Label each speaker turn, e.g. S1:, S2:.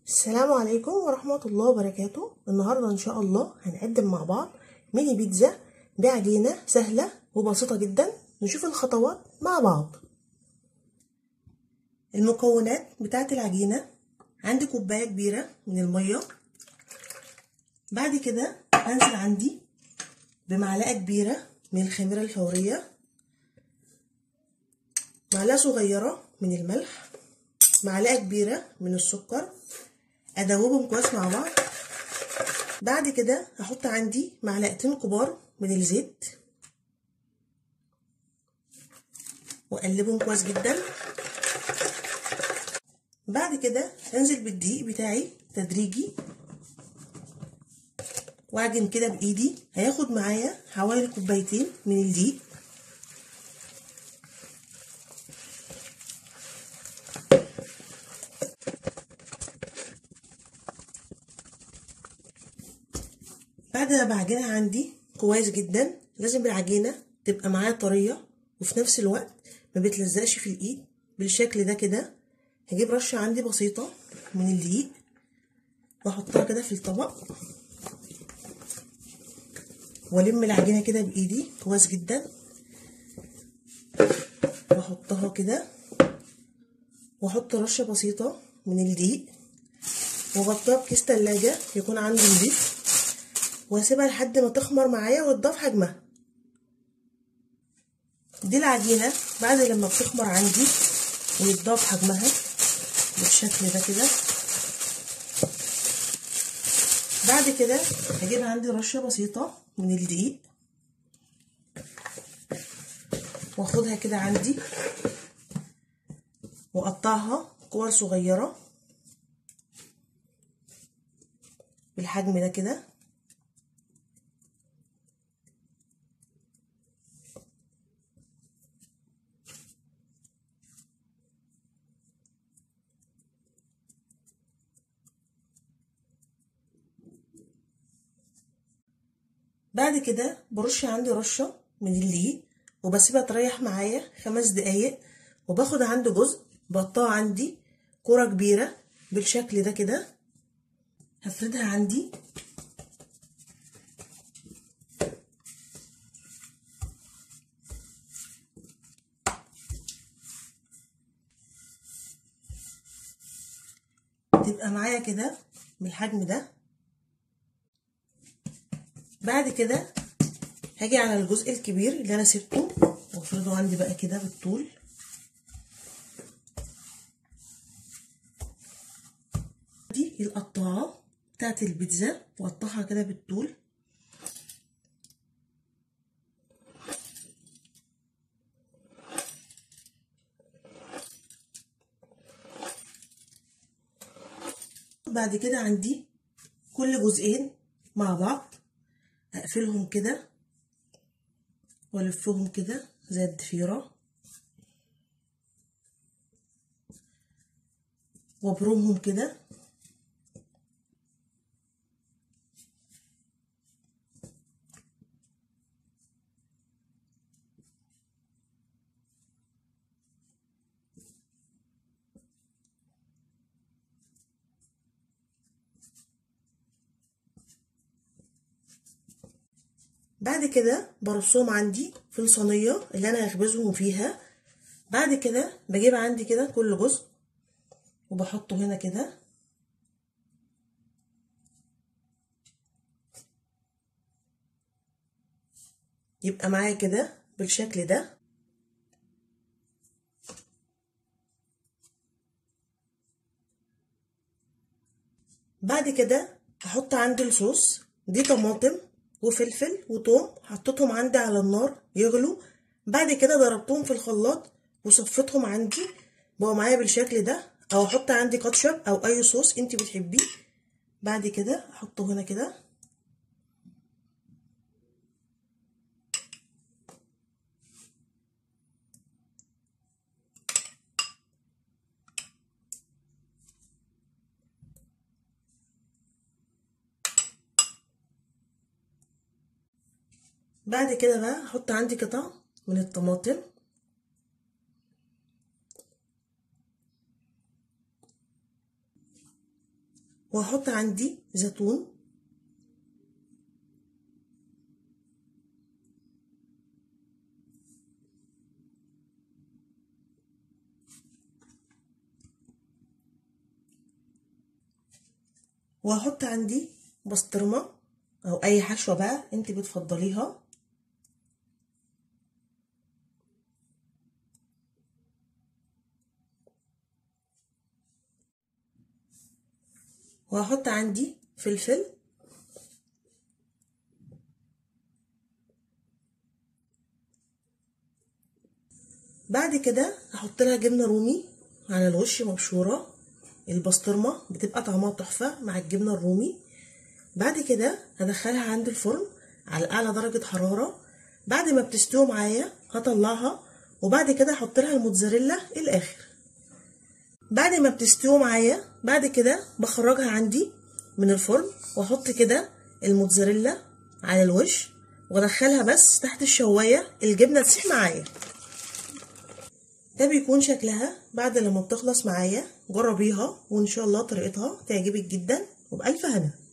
S1: السلام عليكم ورحمة الله وبركاته النهاردة إن شاء الله هنقدم مع بعض ميني بيتزا بعجينة سهلة وبسيطة جدا نشوف الخطوات مع بعض المكونات بتاعة العجينة عندي كوباية كبيرة من المية بعد كده هنزل عندي بمعلقة كبيرة من الخميرة الفورية معلقة صغيرة من الملح معلقة كبيرة من السكر ادوبهم كويس مع بعض بعد كده هحط عندي معلقتين كبار من الزيت واقلبهم كويس جدا بعد كده هنزل بالدقيق بتاعي تدريجي واعجن كده بايدي هياخد معايا حوالي كوبايتين من الدقيق بعد ما بعجنها عندي كويس جدا لازم العجينه تبقى معايا طريه وفي نفس الوقت ما بتلزقش في الايد بالشكل ده كده هجيب رشه عندي بسيطه من الدقيق واحطها كده في الطبق والم العجينه كده بايدي كويس جدا واحطها كده واحط رشه بسيطه من الدقيق واغطيها بكيس تلاجة يكون عندي نضيف واسيبها لحد ما تخمر معايا وتضاف حجمها دي العجينة بعد لما بتخمر عندي ويتضاف حجمها بالشكل ده كده بعد كده هجيب عندي رشة بسيطة من الدقيق واخدها كده عندي واقطعها كور صغيرة بالحجم ده كده بعد كده برش عندي رشة من الدقيق وبسيبها تريح معايا خمس دقايق وباخد عندي جزء بقطعه عندي كرة كبيرة بالشكل ده كده هفردها عندي تبقى معايا كده بالحجم ده بعد كده هاجي على الجزء الكبير اللي انا سبته وافرده عندي بقى كده بالطول دي القطاعه بتاعت البيتزا واقطعها كده بالطول بعد كده عندي كل جزئين مع بعض اقفلهم كده والفهم كده زي الضفيرة وابرمهم كده بعد كده برصهم عندي في الصينية اللي انا هخبزهم فيها بعد كده بجيب عندي كده كل جزء وبحطه هنا كده يبقى معايا كده بالشكل ده بعد كده هحط عندي الصوص دي طماطم وفلفل وتوم حطيتهم عندي على النار يغلوا بعد كده ضربتهم في الخلاط وصفيتهم عندي بقوا معايا بالشكل ده او احط عندي كاتشب او اي صوص انت بتحبيه بعد كده احطه هنا كده بعد كده بقى احط عندي قطع من الطماطم وهحط عندي زيتون وهحط عندي بسطرمة او اي حشوة بقى انت بتفضليها وهحط عندي فلفل بعد كده هحط لها جبنه رومي على الوش مبشوره البسطرمه بتبقى طعمها تحفه مع الجبنه الرومي بعد كده هدخلها عند الفرن على اعلى درجه حراره بعد ما بتستوي معايا هطلعها وبعد كده احط لها الموتزاريلا الاخر بعد ما بتستوي معايا بعد كده بخرجها عندي من الفرن واحط كده الموتزاريلا على الوش وادخلها بس تحت الشوايه الجبنه تسيح معايا ده بيكون شكلها بعد لما بتخلص معايا جربيها وان شاء الله طريقتها تعجبك جدا وبألف هنا